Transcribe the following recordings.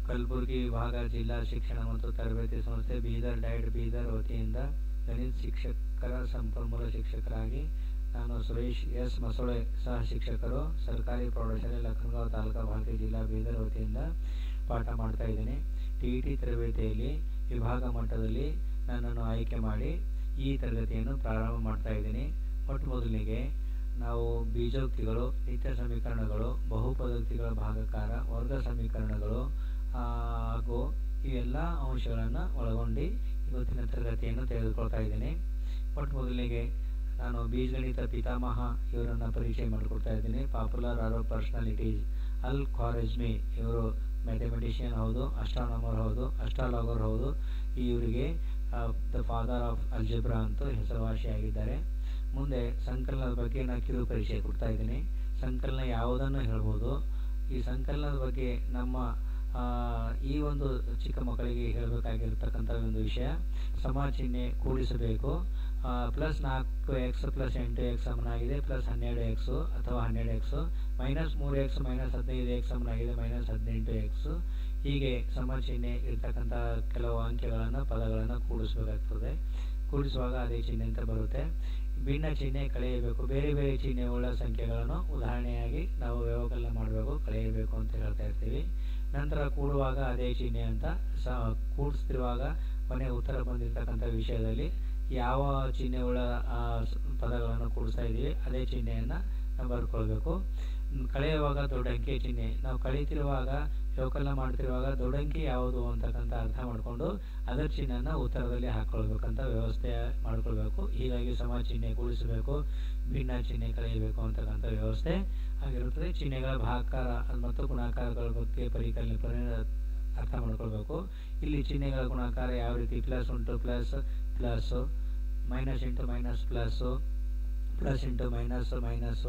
ಕಲಬುರಗಿ ವಿಭಾಗ ಜಿಲ್ಲಾ ಶಿಕ್ಷಣ ಮತ್ತು ತರಬೇತಿ ಸಂಸ್ಥೆ ಬೀದರ್ ಡೈಟ್ ಬೀದರ್ ವತಿಯಿಂದ ಗಣಿತ ಶಿಕ್ಷಕರ ಸಂಪನ್ಮೂಲ ಶಿಕ್ಷಕರಾಗಿ ನಾನು ಸುರೇಶ್ ಎಸ್ ಮಸೊಳೆ ಸಹ ಶಿಕ್ಷಕರು ಸರ್ಕಾರಿ ಪ್ರೌಢಶಾಲೆ ಲಖನಗಾಂವ್ ತಾಲೂಕಾ ಭಾರತೀಯ ಜಿಲ್ಲಾ ಬೀದರ್ ವತಿಯಿಂದ ಪಾಠ ಮಾಡ್ತಾ ಇದ್ದೇನೆ ಟಿ ಇ ಟಿ ತರಬೇತಿಯಲ್ಲಿ ವಿಭಾಗ ಮಟ್ಟದಲ್ಲಿ ನನ್ನನ್ನು ಆಯ್ಕೆ ಮಾಡಿ ಈ ತರಗತಿಯನ್ನು ಪ್ರಾರಂಭ ಮಾಡ್ತಾ ಇದ್ದೀನಿ ಮೊಟ್ಟ ಮೊದಲಿಗೆ ನಾವು ಬೀಜೋಕ್ತಿಗಳು ನಿತ್ಯ ಸಮೀಕರಣಗಳು ಬಹುಪದೋಕ್ತಿಗಳ ಭಾಗಕಾರ ವರ್ಗ ಸಮೀಕರಣಗಳು ಹಾಗೂ ಇವೆಲ್ಲ ಅಂಶಗಳನ್ನು ಒಳಗೊಂಡು ಇವತ್ತಿನ ತರಗತಿಯನ್ನು ತೆಗೆದುಕೊಳ್ತಾ ಇದ್ದೀನಿ ಮೊಟ್ಟ ಮೊದಲಿಗೆ ನಾನು ಬೀಜಗಣಿತ ಪಿತಾಮಹ ಇವರನ್ನು ಪರಿಚಯ ಮಾಡಿಕೊಡ್ತಾ ಇದ್ದೀನಿ ಪಾಪ್ಯುಲರ್ ಆರೋ ಪರ್ಸನಾಲಿಟೀಸ್ ಅಲ್ ಖಾರೆಜ್ಮಿ ಇವರು ಮ್ಯಾಥಮೆಟಿಷಿಯನ್ ಹೌದು ಅಸ್ಟ್ರಾನಮರ್ ಹೌದು ಅಸ್ಟ್ರಾಲಾಗರ್ ಹೌದು ಇವರಿಗೆ ದ ಫಾದರ್ ಆಫ್ ಅಲ್ಜಬ್ರಾ ಅಂತ ಹೆಸರುವಾಸಿಯಾಗಿದ್ದಾರೆ ಮುಂದೆ ಸಂಕಲನದ ಬಗ್ಗೆ ನಾನು ಕಿರು ಪರಿಚಯ ಕೊಡ್ತಾ ಇದ್ದೀನಿ ಸಂಕಲನ ಯಾವುದನ್ನು ಹೇಳ್ಬೋದು ಈ ಸಂಕಲನದ ಬಗ್ಗೆ ನಮ್ಮ ಈ ಒಂದು ಚಿಕ್ಕ ಮಕ್ಕಳಿಗೆ ಹೇಳಬೇಕಾಗಿರ್ತಕ್ಕಂಥ ಒಂದು ವಿಷಯ ಸಮ ಚಿಹ್ನೆ ಕೂಡಿಸಬೇಕು ಪ್ಲಸ್ ನಾಲ್ಕು ಎಕ್ಸ್ ಪ್ಲಸ್ ಎಂಟು ಎಕ್ಸ್ ಸಮನಾಗಿದೆ ಪ್ಲಸ್ ಹನ್ನೆರಡು ಎಕ್ಸು ಅಥವಾ ಹನ್ನೆರಡು ಎಕ್ಸು ಮೈನಸ್ ಮೂರು ಎಕ್ಸ್ ಮೈನಸ್ ಹದಿನೈದು ಎಕ್ಸ್ ಸಮನಾಗಿದೆ ಮೈನಸ್ ಹದಿನೆಂಟು ಎಕ್ಸು ಹೀಗೆ ಸಮ ಚಿಹ್ನೆ ಇರ್ತಕ್ಕಂಥ ಕೆಲವು ಅಂಕೆಗಳನ್ನು ಪದಗಳನ್ನು ಕೂಡಿಸಬೇಕಾಗ್ತದೆ ಕೂಡಿಸುವಾಗ ಅದೇ ಚಿಹ್ನೆ ಅಂತ ಬರುತ್ತೆ ಭಿನ್ನ ಚಿಹ್ನೆ ಕಳೆಯಬೇಕು ಬೇರೆ ಬೇರೆ ಚಿಹ್ನೆ ಉಳ್ಳ ಸಂಖ್ಯೆಗಳನ್ನು ಉದಾಹರಣೆಯಾಗಿ ನಾವು ವ್ಯವಕಲನ ಮಾಡಬೇಕು ಕಳೆಯಬೇಕು ಅಂತ ಹೇಳ್ತಾ ಇರ್ತೀವಿ ನಂತರ ಕೂಡುವಾಗ ಅದೇ ಚಿಹ್ನೆ ಅಂತ ಸ ಕೂಡಿಸ್ತಿರುವಾಗ ಕೊನೆ ಉತ್ತರ ಬಂದಿರತಕ್ಕಂಥ ವಿಷಯದಲ್ಲಿ ಯಾವ ಚಿಹ್ನೆ ಉಳ್ಳ ಪದಗಳನ್ನು ಕೂಡಿಸ್ತಾ ಇದ್ದೀವಿ ಅದೇ ಚಿಹ್ನೆಯನ್ನು ನಾವು ಬರ್ಕೊಳ್ಬೇಕು ಕಳೆಯುವಾಗ ದೊಡ್ಡ ಅಂಕೆ ಚಿಹ್ನೆ ನಾವು ಕಳೀತಿರುವಾಗ ವ್ಯವಕಲನ ಮಾಡ್ತಿರುವಾಗ ದೊಡ್ಡ ಅಂಕೆ ಯಾವುದು ಅಂತಕ್ಕಂಥ ಅರ್ಥ ಮಾಡಿಕೊಂಡು ಅದರ ಚಿಹ್ನೆನ ಉತ್ತರದಲ್ಲಿ ಹಾಕ್ಕೊಳ್ಬೇಕಂತ ವ್ಯವಸ್ಥೆ ಮಾಡ್ಕೊಳ್ಬೇಕು ಹೀಗಾಗಿ ಸಮ ಚಿಹ್ನೆ ಕೂಡಿಸಬೇಕು ಭಿನ್ನ ಚಿಹ್ನೆ ಕಳೆಯಬೇಕು ಅಂತಕ್ಕಂಥ ವ್ಯವಸ್ಥೆ ಆಗಿರುತ್ತದೆ ಚಿಹ್ನೆಗಳ ಭಾಕಾರ ಮತ್ತು ಗುಣಾಕಾರಗಳ ಬಗ್ಗೆ ಪರಿಕಲ್ಪನೆ ಅರ್ಥ ಮಾಡ್ಕೊಳ್ಬೇಕು ಇಲ್ಲಿ ಚಿಹ್ನೆಗಳ ಗುಣಾಕಾರ ಯಾವ ರೀತಿ ಪ್ಲಸ್ ಉಂಟು plus plus minus into minus plus plus into minus minus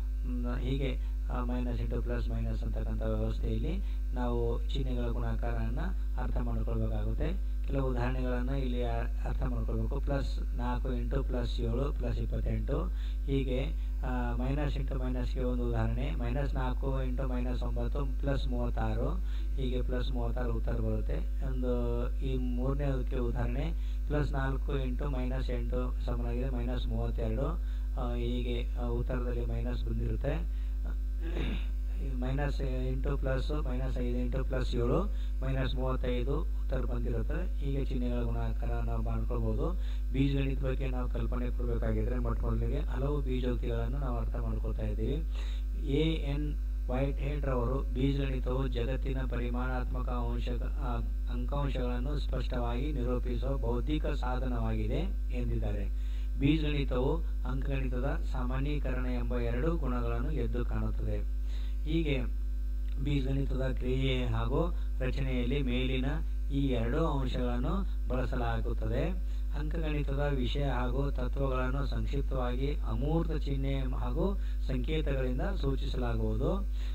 ಹೀಗೆ ಮೈನಸ್ ಇಂಟು ಪ್ಲಸ್ ಮೈನಸ್ ಅಂತಕ್ಕಂಥ ವ್ಯವಸ್ಥೆಯಲ್ಲಿ ನಾವು ಚಿಹ್ನೆಗಳ ಗುಣಾಕಾರವನ್ನು ಅರ್ಥ ಮಾಡ್ಕೊಳ್ಬೇಕಾಗುತ್ತೆ ಕೆಲವು ಉದಾಹರಣೆಗಳನ್ನು ಇಲ್ಲಿ ಅರ್ಥ ಮಾಡ್ಕೊಳ್ಬೇಕು ಪ್ಲಸ್ ನಾಲ್ಕು ಇಂಟು ಪ್ಲಸ್ ಏಳು ಪ್ಲಸ್ ಇಪ್ಪತ್ತೆಂಟು ಹೀಗೆ ಮೈನಸ್ ಇಂಟು ಮೈನಸ್ಗೆ ಒಂದು ಉದಾಹರಣೆ ಮೈನಸ್ ನಾಲ್ಕು ಇಂಟು ಮೈನಸ್ ಒಂಬತ್ತು ಪ್ಲಸ್ ಮೂವತ್ತಾರು ಹೀಗೆ ಪ್ಲಸ್ ಮೂವತ್ತಾರು ಉತ್ತರ ಬರುತ್ತೆ ಒಂದು ಈ ಮೂರನೇದಕ್ಕೆ ಉದಾಹರಣೆ ಪ್ಲಸ್ ನಾಲ್ಕು ಇಂಟು ಮೈನಸ್ ಎಂಟು ಸಮನಾಗಿದೆ ಮೈನಸ್ ಮೂವತ್ತೆರಡು ಹೀಗೆ ಉತ್ತರದಲ್ಲಿ ಮೈನಸ್ ಬಂದಿರುತ್ತೆ ಮೈನಸ್ ಎಂಟು ಪ್ಲಸ್ ಮೈನಸ್ ಐದು ಇಂಟು ಪ್ಲಸ್ ಏಳು ಮೈನಸ್ ಮೂವತ್ತೈದು ಉತ್ತರ ಬಂದಿರುತ್ತೆ ಹೀಗೆ ಚಿಹ್ನೆಗಳ ಗುಣಾಕಾರ ನಾವು ಮಾಡ್ಕೊಳ್ಬೋದು ಬೀಜಗಣಿತ ಬಗ್ಗೆ ನಾವು ಕಲ್ಪನೆ ಕೊಡಬೇಕಾಗಿದ್ರೆ ಮೊಟ್ಟ ಮೊದಲಿಗೆ ಹಲವು ಬೀಜೋಕ್ತಿಗಳನ್ನು ನಾವು ಅರ್ಥ ಮಾಡ್ಕೊಳ್ತಾ ಇದ್ದೀವಿ ಎ ಎನ್ ವೈಟ್ ಹೆಡ್ ರವರು ಬೀಜಗಣಿತವು ಜಗತ್ತಿನ ಪರಿಮಾಣಾತ್ಮಕ ಅಂಶ ಅಂಕಾಂಶಗಳನ್ನು ಸ್ಪಷ್ಟವಾಗಿ ನಿರೂಪಿಸುವ ಬೌದ್ಧಿಕ ಸಾಧನವಾಗಿದೆ ಎಂದಿದ್ದಾರೆ ಬೀಜಗಣಿತವು ಅಂಕಗಣಿತದ ಸಾಮಾನ್ಯೀಕರಣ ಎಂಬ ಎರಡು ಗುಣಗಳನ್ನು ಎದ್ದು ಕಾಣುತ್ತದೆ ಹೀಗೆ ಬೀಜಗಣಿತದ ಕ್ರಿಯೆ ಹಾಗೂ ರಚನೆಯಲ್ಲಿ ಮೇಲಿನ ಈ ಎರಡು ಅಂಶಗಳನ್ನು ಬಳಸಲಾಗುತ್ತದೆ ಅಂಕಗಣಿತದ ವಿಷಯ ಹಾಗೂ ತತ್ವಗಳನ್ನು ಸಂಕ್ಷಿಪ್ತವಾಗಿ ಅಮೂರ್ತ ಚಿಹ್ನೆ ಹಾಗೂ ಸಂಕೇತಗಳಿಂದ ಸೂಚಿಸಲಾಗುವುದು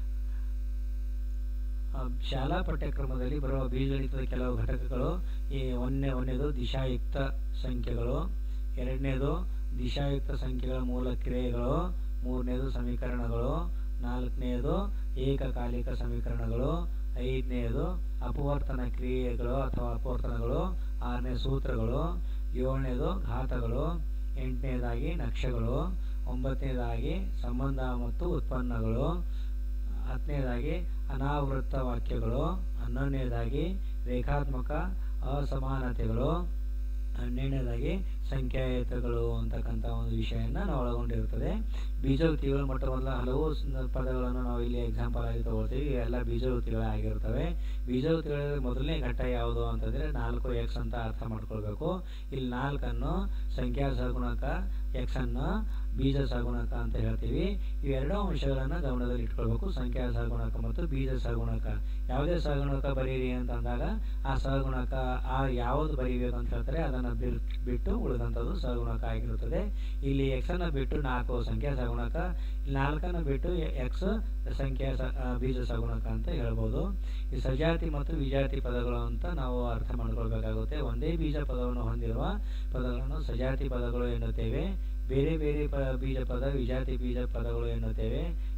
ಶಾಲಾ ಪಠ್ಯಕ್ರಮದಲ್ಲಿ ಬರುವ ಬೀಜಗಣಿತದ ಕೆಲವು ಘಟಕಗಳು ಈ ಒಂದನೇ ಒಂದನೇದು ದಿಶಾಯುಕ್ತ ಸಂಖ್ಯೆಗಳು ಎರಡನೇದು ದಿಶಾಯುಕ್ತ ಸಂಖ್ಯೆಗಳ ಮೂಲ ಕ್ರಿಯೆಗಳು ಮೂರನೇದು ಸಮೀಕರಣಗಳು ನಾಲ್ಕನೇದು ಏಕಕಾಲಿಕ ಸಮೀಕರಣಗಳು ಐದನೇದು ಅಪವರ್ತನ ಕ್ರಿಯೆಗಳು ಅಥವಾ ಅಪವರ್ತನಗಳು ಆರನೇ ಸೂತ್ರಗಳು ಏಳನೇದು ಘಾತಗಳು ಎಂಟನೇದಾಗಿ ನಕ್ಷೆಗಳು ಒಂಬತ್ತನೇದಾಗಿ ಸಂಬಂಧ ಮತ್ತು ಉತ್ಪನ್ನಗಳು ಹತ್ತನೇದಾಗಿ ಅನಾವೃತ್ತ ವಾಕ್ಯಗಳು ಹನ್ನೊಂದನೇದಾಗಿ ರೇಖಾತ್ಮಕ ಅಸಮಾನತೆಗಳು ಹನ್ನೆರಡನೇದಾಗಿ ಸಂಖ್ಯಾಯುತಗಳು ಅಂತಕ್ಕಂಥ ಒಂದು ವಿಷಯನ ನಾವು ಒಳಗೊಂಡಿರುತ್ತದೆ ಬೀಜೋಕ್ತಿಗಳು ಮೊಟ್ಟ ಮೊದಲ ಹಲವು ಪದಗಳನ್ನು ನಾವು ಇಲ್ಲಿ ಎಕ್ಸಾಂಪಲ್ ಆಗಿ ತಗೊಳ್ತೀವಿ ಎಲ್ಲ ಬೀಜೋಕ್ತಿಗಳೇ ಆಗಿರ್ತವೆ ಬೀಜೋಕ್ತಿಗಳ ಮೊದಲನೇ ಘಟ್ಟ ಯಾವುದು ಅಂತಂದರೆ ನಾಲ್ಕು ಎಕ್ಸ್ ಅಂತ ಅರ್ಥ ಮಾಡ್ಕೊಳ್ಬೇಕು ಇಲ್ಲಿ ನಾಲ್ಕನ್ನು ಸಂಖ್ಯಾ ಸಗುಣಕ ಎಕ್ಸ್ ಅನ್ನು ಬೀಜ ಸಗುಣಕ ಅಂತ ಹೇಳ್ತೀವಿ ಇವೆರಡೂ ಅಂಶಗಳನ್ನು ಗಮನದಲ್ಲಿ ಇಟ್ಕೊಳ್ಬೇಕು ಸಂಖ್ಯಾ ಸಗುಣಕ ಮತ್ತು ಬೀಜ ಸಗುಣಕ ಯಾವುದೇ ಸಗುಣಕ ಬರೀರಿ ಅಂತ ಅಂದಾಗ ಆ ಸಗುಣಕ ಆ ಯಾವುದು ಬರೀಬೇಕು ಅಂತ ಹೇಳ್ತಾರೆ ಅದನ್ನು ಬಿಟ್ಟು ಉಳಿದಂಥದ್ದು ಸಗುಣಕ ಆಗಿರುತ್ತದೆ ಇಲ್ಲಿ ಎಕ್ಸ್ ಅನ್ನು ಬಿಟ್ಟು ನಾಲ್ಕು ಸಂಖ್ಯಾ ಸಗುಣಕ ನಾಲ್ಕನ್ನು ಬಿಟ್ಟು ಎಕ್ಸ್ ಸಂಖ್ಯಾ ಬೀಜ ಸಗುಣಕ ಅಂತ ಹೇಳ್ಬೋದು ಈ ಸಜಾತಿ ಮತ್ತು ವಿಜಾತಿ ಪದಗಳು ಅಂತ ನಾವು ಅರ್ಥ ಮಾಡ್ಕೊಳ್ಬೇಕಾಗುತ್ತೆ ಒಂದೇ ಬೀಜ ಪದವನ್ನು ಹೊಂದಿರುವ ಪದಗಳನ್ನು ಸಜಾತಿ ಪದಗಳು ಎನ್ನುತ್ತೇವೆ ಬೇರೆ ಬೇರೆ ಪ ಬೀಜ ಪದ ವಿಜಾತಿ ಬೀಜ ಪದಗಳು ಎನ್ನುತ್ತೇವೆ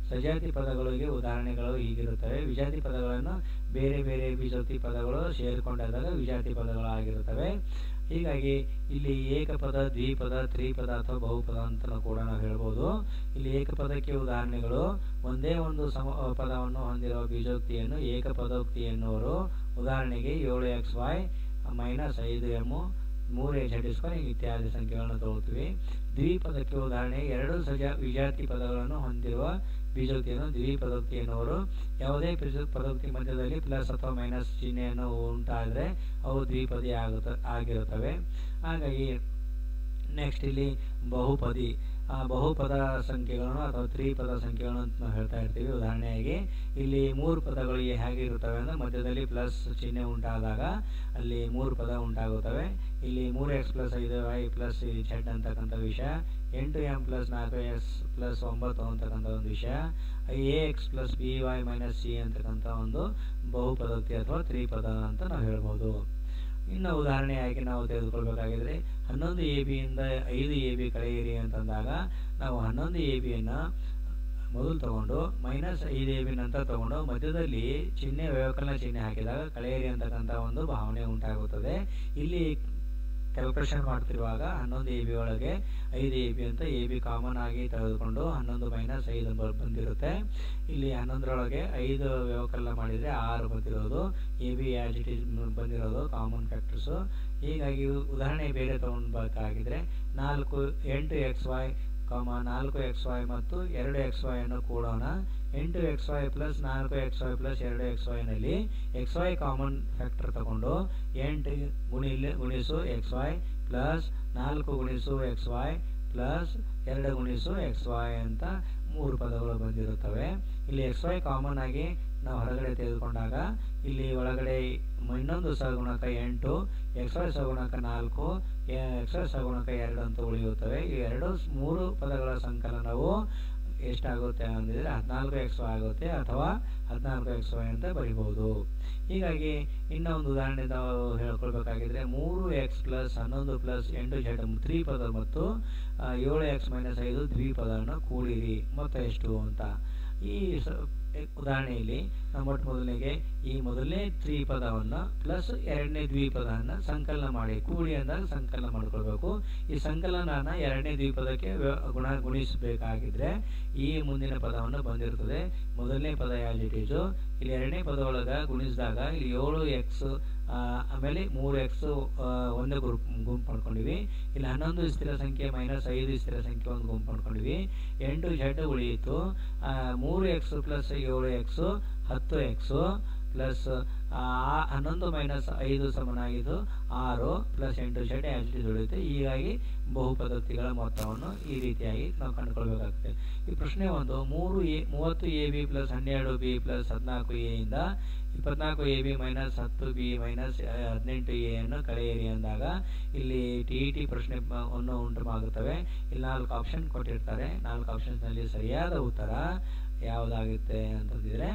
ಸಜಾತಿ ಪದಗಳಿಗೆ ಉದಾಹರಣೆಗಳು ಹೀಗಿರುತ್ತವೆ ವಿಜಾತಿ ಪದಗಳನ್ನು ಬೇರೆ ಬೇರೆ ಬೀಜೋಕ್ತಿ ಪದಗಳು ಸೇರಿಕೊಂಡಾದಾಗ ವಿಜಾತಿ ಪದಗಳು ಆಗಿರುತ್ತವೆ ಹೀಗಾಗಿ ಇಲ್ಲಿ ಏಕಪದ ದ್ವಿಪದ ತ್ರಿಪದ ಅಥವಾ ಬಹುಪದ ಅಂತ ಕೂಡ ನಾವು ಹೇಳ್ಬೋದು ಇಲ್ಲಿ ಏಕಪದಕ್ಕೆ ಉದಾಹರಣೆಗಳು ಒಂದೇ ಒಂದು ಸಮ ಪದವನ್ನು ಹೊಂದಿರುವ ಬೀಜೋಕ್ತಿಯನ್ನು ಏಕಪದೋಕ್ತಿ ಎನ್ನುವರು ಉದಾಹರಣೆಗೆ ಏಳು ಎಕ್ಸ್ ವೈ ಮೈನಸ್ ಐದು ಎಮ್ ಮೂರು ಎಚ್ ಡಿ ಸ್ಕ್ವೇರ್ ಇತ್ಯಾದಿ ಸಂಖ್ಯೆಗಳನ್ನು ತಗೊಳ್ತೀವಿ ದ್ವಿಪದಕ್ಕೆ ಉದಾಹರಣೆ ಎರಡು ಸಜ ವಿಜಾತಿ ಪದಗಳನ್ನು ಹೊಂದಿರುವ ಬೀಜೋಕ್ತಿಯನ್ನು ದ್ವಿಪದೋಕ್ತಿ ಎನ್ನುವರು ಯಾವುದೇ ಪದೋಕ್ತಿ ಮಧ್ಯದಲ್ಲಿ ಪ್ಲಸ್ ಅಥವಾ ಮೈನಸ್ ಚಿಹ್ನೆಯನ್ನು ಉಂಟಾದರೆ ಅವು ದ್ವಿಪದಿ ಆಗುತ್ತ ಆಗಿರುತ್ತವೆ ಹಾಗಾಗಿ ನೆಕ್ಸ್ಟ್ ಇಲ್ಲಿ ಬಹುಪದಿ ಆ ಬಹುಪದ ಸಂಖ್ಯೆಗಳನ್ನು ಅಥವಾ ತ್ರಿಪದ ಸಂಖ್ಯೆಗಳನ್ನು ಅಂತ ನಾವು ಹೇಳ್ತಾ ಇರ್ತೀವಿ ಉದಾಹರಣೆಯಾಗಿ ಇಲ್ಲಿ ಮೂರು ಪದಗಳು ಹೇಗಿರುತ್ತವೆ ಅಂದರೆ ಮಧ್ಯದಲ್ಲಿ ಪ್ಲಸ್ ಚಿಹ್ನೆ ಉಂಟಾದಾಗ ಅಲ್ಲಿ ಮೂರು ಪದ ಉಂಟಾಗುತ್ತವೆ ಇಲ್ಲಿ ಮೂರು ಎಕ್ಸ್ ಪ್ಲಸ್ ಐದು ವೈ ಪ್ಲಸ್ ಝೆಡ್ ಅಂತಕ್ಕಂಥ ವಿಷಯ ಎಂಟು ಎಮ್ ಪ್ಲಸ್ ನಾಲ್ಕು ಎಕ್ಸ್ ಪ್ಲಸ್ ಒಂಬತ್ತು ಅಂತಕ್ಕಂಥ ಒಂದು ವಿಷಯ A X plus B Y minus C ಅಂತಕ್ಕಂಥ ಒಂದು ಬಹುಪದೋಕ್ತಿ ಅಥವಾ ತ್ರಿಪದ ಅಂತ ನಾವು ಹೇಳ್ಬೋದು ಇನ್ನು ಉದಾಹರಣೆಯಾಗಿ ನಾವು ತೆಗೆದುಕೊಳ್ಬೇಕಾಗಿದ್ರೆ ಹನ್ನೊಂದು ಎ ಬಿಯಿಂದ ಐದು ಎ ಬಿ ಕಳೆಯಿರಿ ಅಂತಂದಾಗ ನಾವು ಹನ್ನೊಂದು ಎ ಬಿಯನ್ನು ಮೊದಲು ತಗೊಂಡು ಮೈನಸ್ ಐದು ಎ ಬಿ ನಂತರ ತಗೊಂಡು ಮಧ್ಯದಲ್ಲಿ ಚಿಹ್ನೆ ವ್ಯವಕಲನ ಚಿಹ್ನೆ ಹಾಕಿದಾಗ ಕಳೆಯಿರಿ ಅಂತಕ್ಕಂಥ ಒಂದು ಭಾವನೆ ಉಂಟಾಗುತ್ತದೆ ಇಲ್ಲಿ ಕ್ಯಾಲ್ಕುಲೇಷನ್ ಮಾಡ್ತಿರುವಾಗ ಹನ್ನೊಂದು ಎ ಬಿ ಒಳಗೆ ಐದು ಎ ಬಿ ಅಂತ ಎ ಬಿ ಕಾಮನ್ ಆಗಿ ತೆಗೆದುಕೊಂಡು ಹನ್ನೊಂದು ಮೈನಸ್ ಐದು ಬಂದಿರುತ್ತೆ ಇಲ್ಲಿ ಹನ್ನೊಂದರೊಳಗೆ ಐದು ವ್ಯವಕಲನ ಮಾಡಿದರೆ ಆರು ಬಂದಿರೋದು A B as it is ಬಂದಿರೋದು ಕಾಮನ್ ಫ್ಯಾಕ್ಟರ್ಸು ಹೀಗಾಗಿ ಉದಾಹರಣೆ ಬೇರೆ ತೊಗೊಳ್ಬೇಕಾಗಿದ್ರೆ ನಾಲ್ಕು ಎಂಟು ಎಕ್ಸ್ ವೈ ಕಾಮ ನಾಲ್ಕು ಎಕ್ಸ್ ವೈ ಮತ್ತು ಎರಡು ಎಕ್ಸ್ ವೈ ಅನ್ನು ಕೂಡೋಣ ಎಂಟು ಎಕ್ಸ್ ವೈ ಪ್ಲಸ್ ನಾಲ್ಕು ಎಕ್ಸ್ ವೈ ಪ್ಲಸ್ ಎರಡು ಎಕ್ಸ್ ವೈನಲ್ಲಿ ಎಕ್ಸ್ ವೈ ಕಾಮನ್ ಫ್ಯಾಕ್ಟರ್ ತಗೊಂಡು ಎಂಟು ಗುಣಿಲಿ ಗುಣಿಸು ಎಕ್ಸ್ ವೈ ಪ್ಲಸ್ ನಾಲ್ಕು ಗುಣಿಸು ಎಕ್ಸ್ ವೈ ಪ್ಲಸ್ ಎರಡು ಗುಣಿಸು ಎಕ್ಸ್ ವೈ ಅಂತ ಮೂರು ಪದಗಳು ಬಂದಿರುತ್ತವೆ ಇಲ್ಲಿ ಎಕ್ಸ್ ವೈ ಕಾಮನ್ ಆಗಿ ನಾವು ಹೊರಗಡೆ ತೆಗೆದುಕೊಂಡಾಗ ಇಲ್ಲಿ ಒಳಗಡೆ ಇನ್ನೊಂದು ಸಗುಣಕ ಎಂಟು ಎಕ್ಸ್ ವೈ ಸಗುಣಕ ನಾಲ್ಕು ಎಕ್ಸ್ ವೈ ಸಗುಣಕ ಎರಡು ಅಂತ ಉಳಿಯುತ್ತವೆ ಈ ಎರಡು ಮೂರು ಪದಗಳ ಸಂಕಲನವು ಎಷ್ಟಾಗುತ್ತೆ ಅಂದಿದ್ರೆ ಹದಿನಾಲ್ಕು ಎಕ್ಸ್ ವೈ ಆಗುತ್ತೆ ಅಥವಾ ಹದಿನಾಲ್ಕು ಎಕ್ಸ್ ವೈ ಅಂತ ಬರಿಬಹುದು ಹೀಗಾಗಿ ಇನ್ನೊಂದು ಉದಾಹರಣೆ ನಾವು ಹೇಳ್ಕೊಳ್ಬೇಕಾಗಿದ್ರೆ ಮೂರು ಎಕ್ಸ್ ಪ್ಲಸ್ ಹನ್ನೊಂದು ಪ್ಲಸ್ ಎಂಟು ಜೆಡ್ ತ್ರಿಪದ ಮತ್ತು ಏಳು ಎಕ್ಸ್ ಮೈನಸ್ ಐದು ದ್ವಿಪದವನ್ನು ಕೂಡಿರಿ ಮೊತ್ತ ಎಷ್ಟು ಅಂತ ಈ ಉದಾಹರಣೆಯಲ್ಲಿ ನಾವು ಮೊಟ್ಟ ಮೊದಲನೆಗೆ ಈ ಮೊದಲನೇ ತ್ರಿಪದವನ್ನು ಪ್ಲಸ್ ಎರಡನೇ ದ್ವಿಪದವನ್ನು ಸಂಕಲನ ಮಾಡಿ ಕೂಡಿ ಅಂದಾಗ ಸಂಕಲನ ಮಾಡ್ಕೊಳ್ಬೇಕು ಈ ಸಂಕಲನನ ಎರಡನೇ ದ್ವಿಪದಕ್ಕೆ ಗುಣ ಗುಣಿಸಬೇಕಾಗಿದ್ರೆ ಈ ಮುಂದಿನ ಪದವನ್ನು ಬಂದಿರ್ತದೆ ಮೊದಲನೇ ಪದ ಯಾಜಿಟೀಸು ಇಲ್ಲಿ ಎರಡನೇ ಪದ ಒಳಗೆ ಗುಣಿಸಿದಾಗ ಇಲ್ಲಿ ಏಳು ಎಕ್ಸ್ ಆಮೇಲೆ ಮೂರು ಎಕ್ಸ್ ಒಂದೇ ಗ್ರೂಪ್ ಗುಂಪು ಮಾಡ್ಕೊಂಡಿವಿ ಇಲ್ಲಿ ಹನ್ನೊಂದು ಸ್ಥಿರ ಸಂಖ್ಯೆ ಮೈನಸ್ ಐದು ಸ್ಥಿರ ಸಂಖ್ಯೆ ಒಂದು ಗುಂಪು ಮಾಡ್ಕೊಂಡಿವಿ ಎಂಟು ಜೆಡ್ ಉಳಿಯಿತು ಮೂರು ಎಕ್ಸ್ ಪ್ಲಸ್ ಏಳು ಎಕ್ಸು ಹತ್ತು ಎಕ್ಸು ಪ್ಲಸ್ ಹನ್ನೊಂದು ಮೈನಸ್ ಐದು ಸಮನಾಗಿದ್ದು ಆರು ಪ್ಲಸ್ ಎಂಟು ಜೆಡ್ ಆ್ಯಸಿಡ್ ಉಳಿಯುತ್ತೆ ಹೀಗಾಗಿ ಬಹುಪದ್ಧತಿಗಳ ಮೊತ್ತವನ್ನು ಈ ರೀತಿಯಾಗಿ ನಾವು ಕಂಡುಕೊಳ್ಬೇಕಾಗ್ತದೆ ಈ ಪ್ರಶ್ನೆ ಒಂದು ಮೂರು ಎ ಮೂವತ್ತು ಎ ಬಿ ಪ್ಲಸ್ ಹನ್ನೆರಡು ಬಿ ಪ್ಲಸ್ ಹದಿನಾಲ್ಕು ಎ ಇಂದ ಇಪ್ಪತ್ನಾಲ್ಕು ಎ ಬಿ ಮೈನಸ್ ಹತ್ತು ಬಿ ಮೈನಸ್ ಹದಿನೆಂಟು ಎ ಅನ್ನು ಕಳೆಯಿರಿ ಅಂದಾಗ ಇಲ್ಲಿ ಟಿ ಇ ಟಿ ಪ್ರಶ್ನೆ ಅನ್ನು ಉಂಟುಮಾಗುತ್ತವೆ ಇಲ್ಲಿ ನಾಲ್ಕು ಆಪ್ಷನ್ ಕೊಟ್ಟಿರ್ತಾರೆ ನಾಲ್ಕು ಆಪ್ಷನ್ಸ್ನಲ್ಲಿ ಸರಿಯಾದ ಉತ್ತರ ಯಾವುದಾಗುತ್ತೆ ಅಂತಂದಿದ್ರೆ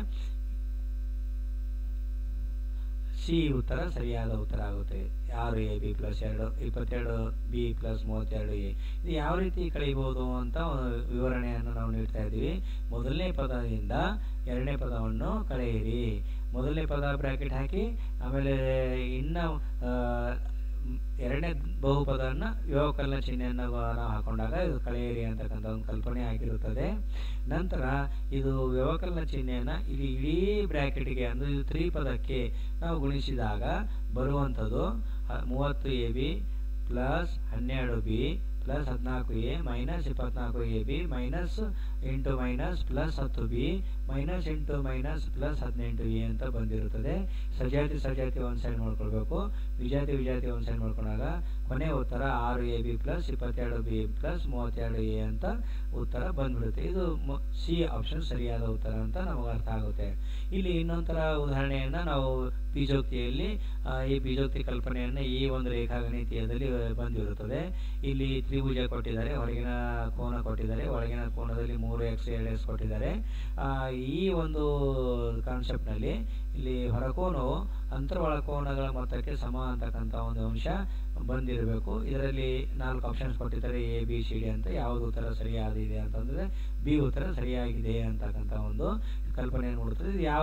ಸಿ ಉತ್ತರ ಸರಿಯಾದ ಉತ್ತರ ಆಗುತ್ತೆ ಆರು ಎ ಬಿ ಪ್ಲಸ್ ಎರಡು ಇಪ್ಪತ್ತೆರಡು ಬಿ ಪ್ಲಸ್ ಮೂವತ್ತೆರಡು ಎ ಇದು ಯಾವ ರೀತಿ ಕಳೀಬಹುದು ಅಂತ ವಿವರಣೆಯನ್ನು ನಾವು ನೀಡ್ತಾ ಇದ್ದೀವಿ ಮೊದಲನೇ ಪದದಿಂದ ಎರಡನೇ ಪದವನ್ನು ಕಳೆಯಿರಿ ಮೊದಲನೇ ಪದ ಬ್ರ್ಯಾಕೆಟ್ ಹಾಕಿ ಆಮೇಲೆ ಇನ್ನು ಎರಡನೇ ಬಹುಪದವನ್ನು ವ್ಯವಕಲನ ಚಿಹ್ನೆಯನ್ನು ನಾವು ಹಾಕೊಂಡಾಗ ಇದು ಕಳೆಯಿರಿ ಅಂತಕ್ಕಂಥ ಒಂದು ಕಲ್ಪನೆ ಆಗಿರುತ್ತದೆ ನಂತರ ಇದು ವ್ಯವಕಲನ ಚಿಹ್ನೆಯನ್ನು ಇಲ್ಲಿ ಇಡೀ ಬ್ರ್ಯಾಕೆಟ್ಗೆ ಅಂದರೆ ಇದು ತ್ರಿಪದಕ್ಕೆ ನಾವು ಗುಣಿಸಿದಾಗ ಬರುವಂಥದ್ದು ಮೂವತ್ತು ಎ ಬಿ ಪ್ಲಸ್ ಹನ್ನೆರಡು ಬಿ ಪ್ಲಸ್ ಹದಿನಾಲ್ಕು ಎ ಮೈನಸ್ ಇಪ್ಪತ್ನಾಲ್ಕು ಎ ಬಿ ಮೈನಸ್ ಎಂಟು ಮೈನಸ್ ಪ್ಲಸ್ ಹತ್ತು ಬಿ ಮೈನಸ್ ಎಂಟು ಮೈನಸ್ ಪ್ಲಸ್ ಹದಿನೆಂಟು ಎ ಅಂತ ಬಂದಿರುತ್ತದೆ ಸಜಾತಿ ಸಜಾತಿ ಒಂದು ಸೈಡ್ ಮಾಡ್ಕೊಳ್ಬೇಕು ವಿಜಾತಿ ವಿಜಾತಿ ಒಂದು ಸೈಡ್ ಮಾಡ್ಕೊಂಡಾಗ ಕೊನೆ ಉತ್ತರ ಆರು ಎ ಬಿ ಪ್ಲಸ್ ಇಪ್ಪತ್ತೆರಡು ಬಿ ಪ್ಲಸ್ ಮೂವತ್ತೆರಡು ಎ ಅಂತ ಉತ್ತರ ಬಂದ್ಬಿಡುತ್ತೆ ಇದು ಸಿ ಆಪ್ಷನ್ ಸರಿಯಾದ ಉತ್ತರ ಅಂತ ನಮಗೆ ಅರ್ಥ ಆಗುತ್ತೆ ಇಲ್ಲಿ ಇನ್ನೊಂಥರ ಉದಾಹರಣೆಯನ್ನು ನಾವು ಬೀಜೋಕ್ತಿಯಲ್ಲಿ ಈ ಬೀಜೋಕ್ತಿ ಕಲ್ಪನೆಯನ್ನು ಈ ಒಂದು ರೇಖಾಗಣಿತೀಯದಲ್ಲಿ ಬಂದಿರುತ್ತದೆ ಇಲ್ಲಿ ತ್ರಿಭುಜ ಕೊಟ್ಟಿದ್ದಾರೆ ಹೊರಗಿನ ಕೋನ ಕೊಟ್ಟಿದ್ದಾರೆ ಒಳಗಿನ ಕೋನದಲ್ಲಿ ಮೂರು ಎಕ್ಸ್ ಎರಡು ಎಕ್ಸ್ ಕೊಟ್ಟಿದ್ದಾರೆ ಆ, ಈ ಒಂದು ಕಾನ್ಸೆಪ್ಟ್ನಲ್ಲಿ ಇಲ್ಲಿ ಹೊರಕೋನವು ಅಂತರ್ವಾಳ ಕೋನಗಳ ಮೊತ್ತಕ್ಕೆ ಸಮ ಅಂತಕ್ಕಂಥ ಒಂದು ಅಂಶ ಬಂದಿರಬೇಕು ಇದರಲ್ಲಿ ನಾಲ್ಕು ಆಪ್ಷನ್ಸ್ ಕೊಟ್ಟಿದ್ದಾರೆ ಎ ಬಿ ಸಿ ಡಿ ಅಂತ ಯಾವುದು ಉತ್ತರ ಸರಿಯಾದಿದೆ ಅಂತಂದರೆ ಬಿ ಉತ್ತರ ಸರಿಯಾಗಿದೆ ಅಂತಕ್ಕಂಥ ಒಂದು ಕಲ್ಪನೆಯನ್ನು ಮೂಡುತ್ತದೆ ಇದು ಯಾವ